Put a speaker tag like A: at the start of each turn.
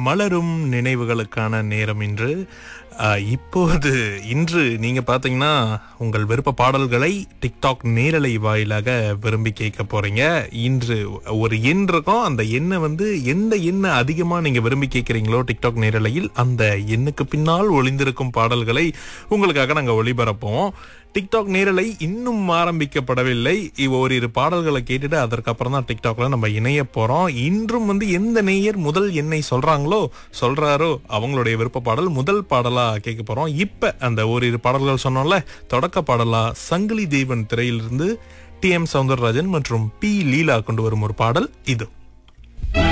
A: மலரும் நினைவுகளுக்கான நேரம் இன்று அஹ், இப்போது இன்று நீங்க பாத்தீங்கன்னா உங்கள் விருப்ப பாடல்களை டிக்டாக் நேரலை வாயிலாக விரும்பி கேட்க போறீங்க இன்று ஒரு எண் இருக்கும் அந்த எண்ணை வந்து எந்த எண்ணை அதிகமா நீங்க விரும்பி கேட்கறீங்களோ டிக்டாக் நேரலையில் அந்த எண்ணுக்கு பின்னால் ஒளிந்திருக்கும் பாடல்களை உங்களுக்காக நாங்க ஒளிபரப்போம் டிக்டாக் நேரலை இன்னும் ஆரம்பிக்கப்படவில்லை இவ் ஓரிரு பாடல்களை கேட்டுட்டு அதற்கப்புறம் தான் டிக்டாக்ல நம்ம இணைய போறோம் இன்றும் வந்து எந்த நேயர் முதல் எண்ணை சொல்றாங்களோ சொல்றாரோ அவங்களுடைய விருப்ப பாடல் முதல் பாடலா கேட்க போறோம் இப்ப அந்த ஓரிரு பாடல்கள் சொன்னோம்ல தொடக்க பாடலா சங்கிலி தேவன் திரையிலிருந்து டி எம் சவுந்தரராஜன் மற்றும் பி லீலா கொண்டு வரும் ஒரு பாடல் இது